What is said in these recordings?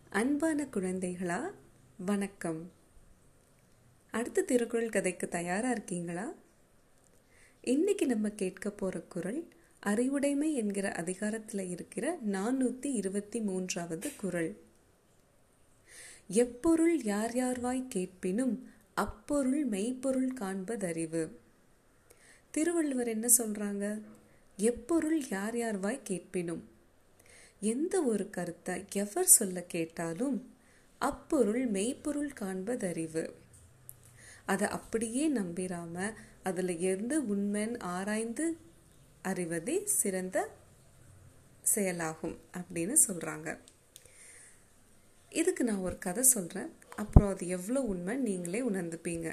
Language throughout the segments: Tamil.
அன்பான குழந்தைகளா வணக்கம் அடுத்த திருக்குறள் கதைக்கு தயாரா இருக்கீங்களா இன்னைக்கு நம்ம கேட்க போற குறள் அறிவுடைமை என்கிற அதிகாரத்தில் இருக்கிற நானூத்தி இருபத்தி மூன்றாவது குறள் எப்பொருள் யார் யார்வாய் கேட்பினும் அப்பொருள் மெய்ப்பொருள் காண்பதறிவு திருவள்ளுவர் என்ன சொல்றாங்க எப்பொருள் யார் யார்வாய் கேட்பினும் எந்த ஒரு கருத்தை எவர் சொல்ல கேட்டாலும் அப்பொருள் மெய்ப்பொருள் காண்பதறிவு அதை அப்படியே நம்பிராம அதில் எந்த உண்மைன்னு ஆராய்ந்து அறிவதே சிறந்த செயலாகும் அப்படின்னு சொல்கிறாங்க இதுக்கு நான் ஒரு கதை சொல்கிறேன் அப்புறம் அது எவ்வளோ உண்மை நீங்களே உணர்ந்துப்பீங்க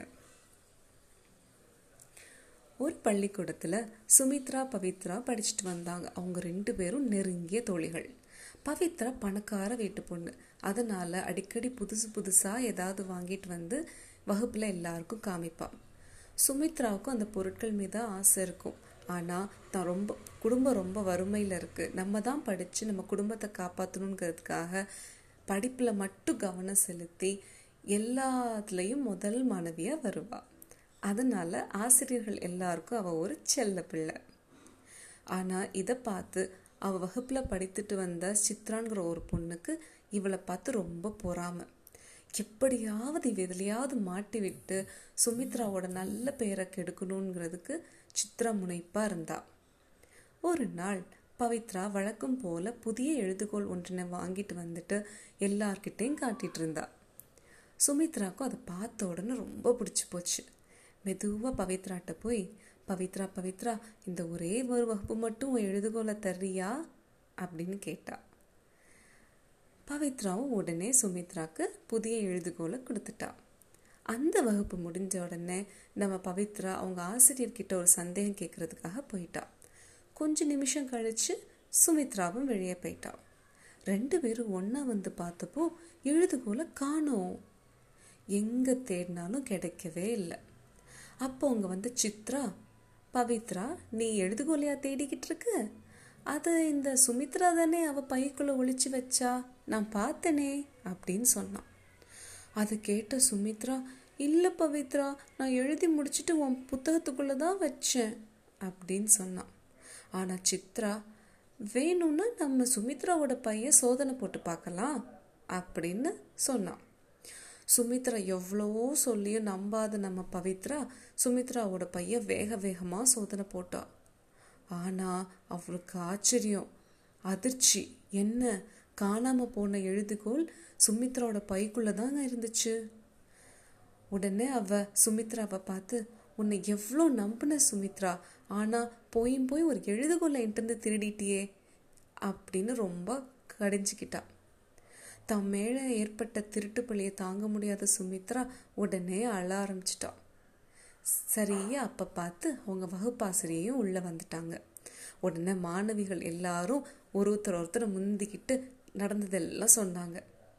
ஒரு பள்ளிக்கூடத்தில் சுமித்ரா பவித்ரா படிச்சுட்டு வந்தாங்க அவங்க ரெண்டு பேரும் நெருங்கிய தோழிகள் பவித்ரா பணக்கார வீட்டு பொண்ணு அதனால அடிக்கடி புதுசு புதுசாக ஏதாவது வாங்கிட்டு வந்து வகுப்பில் எல்லாருக்கும் காமிப்பா சுமித்ராவுக்கும் அந்த பொருட்கள் மீது ஆசை இருக்கும் ஆனால் தான் ரொம்ப குடும்பம் ரொம்ப வறுமையில் இருக்குது நம்ம தான் படித்து நம்ம குடும்பத்தை காப்பாற்றணுங்கிறதுக்காக படிப்பில் மட்டும் கவனம் செலுத்தி எல்லாத்துலேயும் முதல் மாணவியாக வருவாள் அதனால ஆசிரியர்கள் எல்லாருக்கும் அவள் ஒரு செல்ல பிள்ளை ஆனால் இதை பார்த்து அவள் வகுப்பில் படித்துட்டு வந்த சித்ராங்கிற ஒரு பொண்ணுக்கு இவளை பார்த்து ரொம்ப பொறாமை எப்படியாவது இவ எதுலையாவது மாட்டி விட்டு சுமித்ராவோட நல்ல பெயரை கெடுக்கணுங்கிறதுக்கு சித்ரா முனைப்பாக இருந்தா ஒரு நாள் பவித்ரா வழக்கம் போல புதிய எழுதுகோள் ஒன்றினை வாங்கிட்டு வந்துட்டு எல்லார்கிட்டையும் காட்டிட்டு இருந்தா சுமித்ராக்கும் அதை பார்த்த உடனே ரொம்ப பிடிச்சி போச்சு மெதுவாக பவித்ராட்ட போய் பவித்ரா பவித்ரா இந்த ஒரே ஒரு வகுப்பு மட்டும் உன் எழுதுகோலை தர்றியா அப்படின்னு கேட்டா பவித்ராவும் உடனே சுமித்ராக்கு புதிய எழுதுகோலை கொடுத்துட்டா அந்த வகுப்பு முடிஞ்ச உடனே நம்ம பவித்ரா அவங்க ஆசிரியர்கிட்ட ஒரு சந்தேகம் கேட்கறதுக்காக போயிட்டா கொஞ்ச நிமிஷம் கழிச்சு சுமித்ராவும் வெளியே போயிட்டா ரெண்டு பேரும் ஒன்றா வந்து பார்த்தப்போ எழுதுகோலை காணோம் எங்கே தேடினாலும் கிடைக்கவே இல்லை அப்போ அங்கே வந்து சித்ரா பவித்ரா நீ எழுதுகோலையா தேடிக்கிட்டு இருக்க அதை இந்த சுமித்ரா தானே அவள் பைக்குள்ளே ஒழிச்சு வச்சா நான் பார்த்தனே அப்படின்னு சொன்னான் அதை கேட்ட சுமித்ரா இல்லை பவித்ரா நான் எழுதி முடிச்சுட்டு உன் புத்தகத்துக்குள்ளே தான் வச்சேன் அப்படின்னு சொன்னான் ஆனால் சித்ரா வேணும்னா நம்ம சுமித்ராவோட பையன் சோதனை போட்டு பார்க்கலாம் அப்படின்னு சொன்னான் சுமித்ரா எவ்வளவோ சொல்லியும் நம்பாத நம்ம பவித்ரா சுமித்ராவோட பையன் வேக வேகமாக சோதனை போட்டா ஆனால் அவளுக்கு ஆச்சரியம் அதிர்ச்சி என்ன காணாம போன எழுதுகோள் சுமித்ராவோட பைக்குள்ளே தாங்க இருந்துச்சு உடனே அவ சுமித்ராவை பார்த்து உன்னை எவ்வளோ நம்பின சுமித்ரா ஆனால் போயும் போய் ஒரு எழுதுகோலை என்கிட்ட திருடிட்டியே அப்படின்னு ரொம்ப கடிஞ்சிக்கிட்டா தம் மேலே ஏற்பட்ட திருட்டு பழியை தாங்க முடியாத சுமித்ரா உடனே அழ ஆரம்பிச்சிட்டா சரியா அப்போ பார்த்து அவங்க வகுப்பாசிரியையும் உள்ளே வந்துட்டாங்க உடனே மாணவிகள் எல்லாரும் ஒருத்தர் ஒருத்தர் முந்திக்கிட்டு நடந்ததெல்லாம் சொன்னாங்க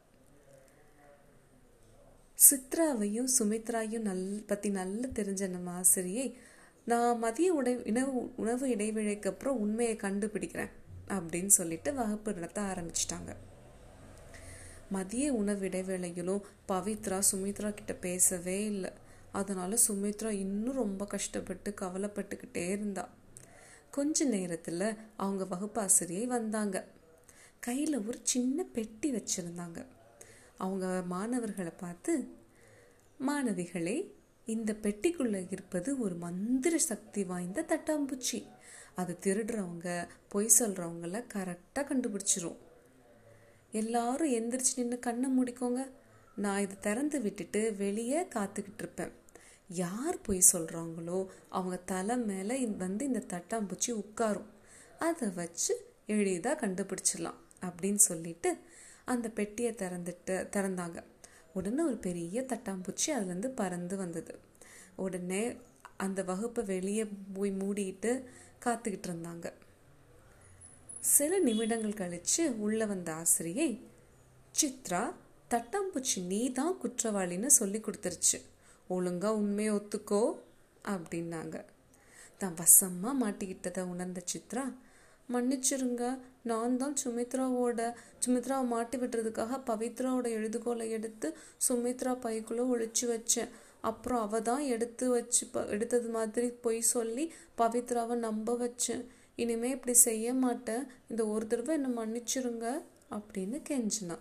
சித்ராவையும் சுமித்ராவையும் நல் பற்றி நல்லா தெரிஞ்ச நம்ம ஆசிரியை நான் மதிய உடை உணவு உணவு இடைவேளைக்கு அப்புறம் உண்மையை கண்டுபிடிக்கிறேன் அப்படின்னு சொல்லிட்டு வகுப்பு நடத்த ஆரம்பிச்சிட்டாங்க மதிய உணவு இடைவேளையிலும் பவித்ரா சுமித்ரா கிட்ட பேசவே இல்லை அதனால சுமித்ரா இன்னும் ரொம்ப கஷ்டப்பட்டு கவலைப்பட்டுக்கிட்டே இருந்தா கொஞ்ச நேரத்தில் அவங்க வகுப்பாசிரியை வந்தாங்க கையில் ஒரு சின்ன பெட்டி வச்சுருந்தாங்க அவங்க மாணவர்களை பார்த்து மாணவிகளே இந்த பெட்டிக்குள்ளே இருப்பது ஒரு மந்திர சக்தி வாய்ந்த தட்டாம்பூச்சி அது திருடுறவங்க பொய் சொல்கிறவங்கள கரெக்டாக கண்டுபிடிச்சிரும் எல்லாரும் எந்திரிச்சு நின்று கண்ணை முடிக்கோங்க நான் இதை திறந்து விட்டுட்டு வெளியே காத்துக்கிட்டு இருப்பேன் யார் பொய் சொல்கிறாங்களோ அவங்க தலை மேலே வந்து இந்த தட்டாம்பூச்சி உட்காரும் அதை வச்சு எளிதாக கண்டுபிடிச்சிடலாம் அப்படின்னு சொல்லிட்டு அந்த பெட்டியை திறந்துட்டு திறந்தாங்க உடனே ஒரு பெரிய தட்டாம்பூச்சி அதுலேருந்து பறந்து வந்தது உடனே அந்த வகுப்பை வெளியே போய் மூடிட்டு காத்துக்கிட்டு இருந்தாங்க சில நிமிடங்கள் கழிச்சு உள்ள வந்த ஆசிரியை சித்ரா தட்டாம்பூச்சி நீ தான் குற்றவாளின்னு சொல்லி கொடுத்துருச்சு ஒழுங்கா உண்மையை ஒத்துக்கோ அப்படின்னாங்க தான் வசமாக மாட்டிக்கிட்டதை உணர்ந்த சித்ரா மன்னிச்சிருங்க நான் தான் சுமித்ராவோட சுமித்ராவை மாட்டி விட்டுறதுக்காக பவித்ராவோட எழுதுகோலை எடுத்து சுமித்ரா பைக்குள்ளே ஒழிச்சு வச்சேன் அப்புறம் அவ தான் எடுத்து வச்சு ப எடுத்தது மாதிரி பொய் சொல்லி பவித்ராவை நம்ப வச்சேன் இனிமே இப்படி செய்ய மாட்டேன் இந்த ஒரு தடவை என்னை மன்னிச்சிருங்க அப்படின்னு கெஞ்சினான்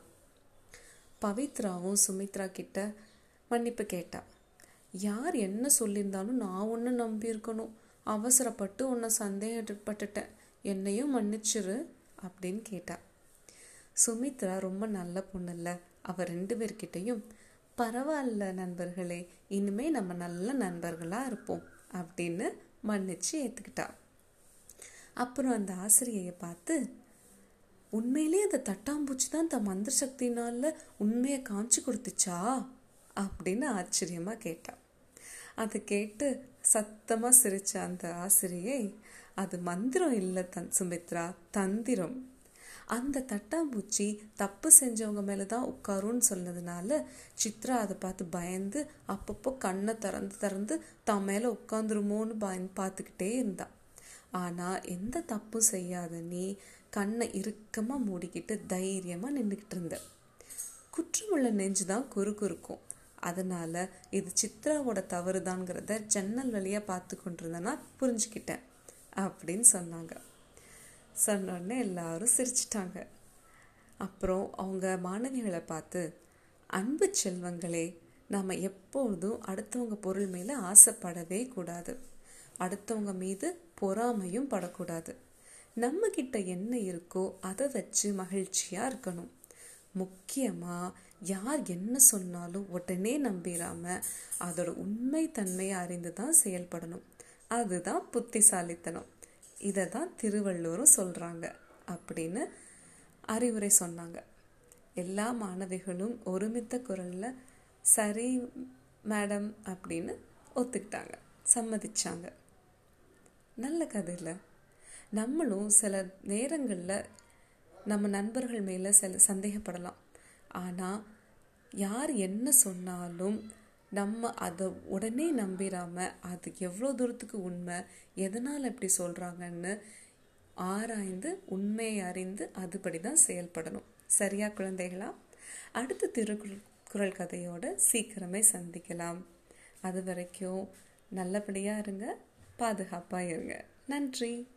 பவித்ராவும் சுமித்ரா கிட்ட மன்னிப்பு கேட்டா யார் என்ன சொல்லியிருந்தாலும் நான் ஒன்று நம்பியிருக்கணும் அவசரப்பட்டு உன்னை சந்தேகப்பட்டுட்டேன் என்னையும் மன்னிச்சிரு அப்படின்னு கேட்டா சுமித்ரா ரொம்ப நல்ல பொண்ணு இல்லை அவ ரெண்டு பேர்கிட்டையும் பரவாயில்ல நண்பர்களே இனிமே நம்ம நல்ல நண்பர்களாக இருப்போம் அப்படின்னு மன்னிச்சு ஏற்றுக்கிட்டா அப்புறம் அந்த ஆசிரியையை பார்த்து உண்மையிலே அந்த தட்டாம்பூச்சி தான் தன் மந்திர சக்தினால உண்மையை காமிச்சு கொடுத்துச்சா அப்படின்னு ஆச்சரியமாக கேட்டா அதை கேட்டு சத்தமாக சிரிச்ச அந்த ஆசிரியை அது மந்திரம் இல்லை தன் சுமித்ரா தந்திரம் அந்த தட்டாம்பூச்சி தப்பு செஞ்சவங்க மேலே தான் உட்காரும்னு சொன்னதுனால சித்ரா அதை பார்த்து பயந்து அப்பப்போ கண்ணை திறந்து திறந்து தான் மேலே உட்காந்துருமோன்னு பயந்து பார்த்துக்கிட்டே இருந்தா ஆனால் எந்த தப்பும் செய்யாத நீ கண்ணை இறுக்கமாக மூடிக்கிட்டு தைரியமாக நின்றுக்கிட்டு இருந்த குற்றமுள்ள நெஞ்சு தான் குறுக்கும் அதனால் இது சித்ராவோட தவறு தான்ங்கிறத ஜன்னல் வழியாக பார்த்து கொண்டிருந்தேன்னா புரிஞ்சுக்கிட்டேன் அப்படின்னு சொன்னாங்க சொன்னோடனே எல்லாரும் சிரிச்சிட்டாங்க அப்புறம் அவங்க மாணவிகளை பார்த்து அன்பு செல்வங்களே நாம் எப்பொழுதும் அடுத்தவங்க பொருள் மேலே ஆசைப்படவே கூடாது அடுத்தவங்க மீது பொறாமையும் படக்கூடாது நம்ம கிட்ட என்ன இருக்கோ அதை வச்சு மகிழ்ச்சியாக இருக்கணும் முக்கியமாக யார் என்ன சொன்னாலும் உடனே நம்பிடாம அதோட உண்மை தன்மையை அறிந்து தான் செயல்படணும் அதுதான் புத்திசாலித்தனம் இதை தான் திருவள்ளுவரும் சொல்கிறாங்க அப்படின்னு அறிவுரை சொன்னாங்க எல்லா மாணவிகளும் ஒருமித்த குரலில் சரி மேடம் அப்படின்னு ஒத்துக்கிட்டாங்க சம்மதிச்சாங்க நல்ல கதை இல்லை நம்மளும் சில நேரங்களில் நம்ம நண்பர்கள் மேலே சில சந்தேகப்படலாம் ஆனால் யார் என்ன சொன்னாலும் நம்ம அதை உடனே நம்பிடாமல் அது எவ்வளோ தூரத்துக்கு உண்மை எதனால் இப்படி சொல்கிறாங்கன்னு ஆராய்ந்து உண்மையை அறிந்து அதுபடி தான் செயல்படணும் சரியா குழந்தைகளா அடுத்த திருக்குறள் குரல் கதையோட சீக்கிரமே சந்திக்கலாம் அது வரைக்கும் நல்லபடியாக இருங்க பாதுகாப்பாக இருங்க நன்றி